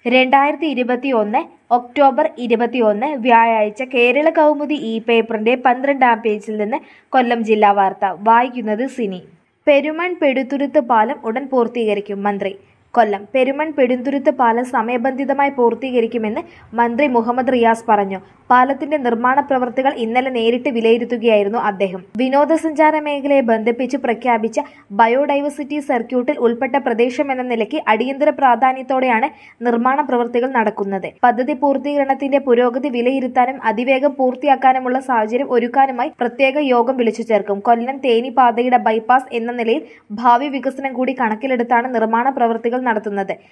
രണ്ടായിരത്തി ഇരുപത്തി ഒന്ന് ഒക്ടോബർ ഇരുപത്തിയൊന്ന് വ്യാഴാഴ്ച കേരള കൗമുദി ഇ പേപ്പറിന്റെ പന്ത്രണ്ടാം പേജിൽ നിന്ന് കൊല്ലം ജില്ലാ വാർത്ത വായിക്കുന്നത് സിനി പെരുമൺ പെടുത്തുരുത്ത് പാലം ഉടൻ പൂർത്തീകരിക്കും മന്ത്രി കൊല്ലം പെരുമൺ പെടുന്തുരുത്ത് പാലം സമയബന്ധിതമായി പൂർത്തീകരിക്കുമെന്ന് മന്ത്രി മുഹമ്മദ് റിയാസ് പറഞ്ഞു പാലത്തിന്റെ നിർമ്മാണ പ്രവൃത്തികൾ ഇന്നലെ നേരിട്ട് വിലയിരുത്തുകയായിരുന്നു അദ്ദേഹം വിനോദസഞ്ചാര മേഖലയെ ബന്ധിപ്പിച്ച് പ്രഖ്യാപിച്ച ബയോഡൈവേഴ്സിറ്റി സർക്യൂട്ടിൽ ഉൾപ്പെട്ട പ്രദേശമെന്ന നിലയ്ക്ക് അടിയന്തര പ്രാധാന്യത്തോടെയാണ് നിർമ്മാണ പ്രവൃത്തികൾ നടക്കുന്നത് പദ്ധതി പൂർത്തീകരണത്തിന്റെ പുരോഗതി വിലയിരുത്താനും അതിവേഗം പൂർത്തിയാക്കാനുമുള്ള സാഹചര്യം ഒരുക്കാനുമായി പ്രത്യേക യോഗം വിളിച്ചു ചേർക്കും കൊല്ലം തേനി പാതയുടെ ബൈപ്പാസ് എന്ന നിലയിൽ ഭാവി വികസനം കൂടി കണക്കിലെടുത്താണ് നിർമ്മാണ പ്രവൃത്തികൾ നടത്തുന്നത്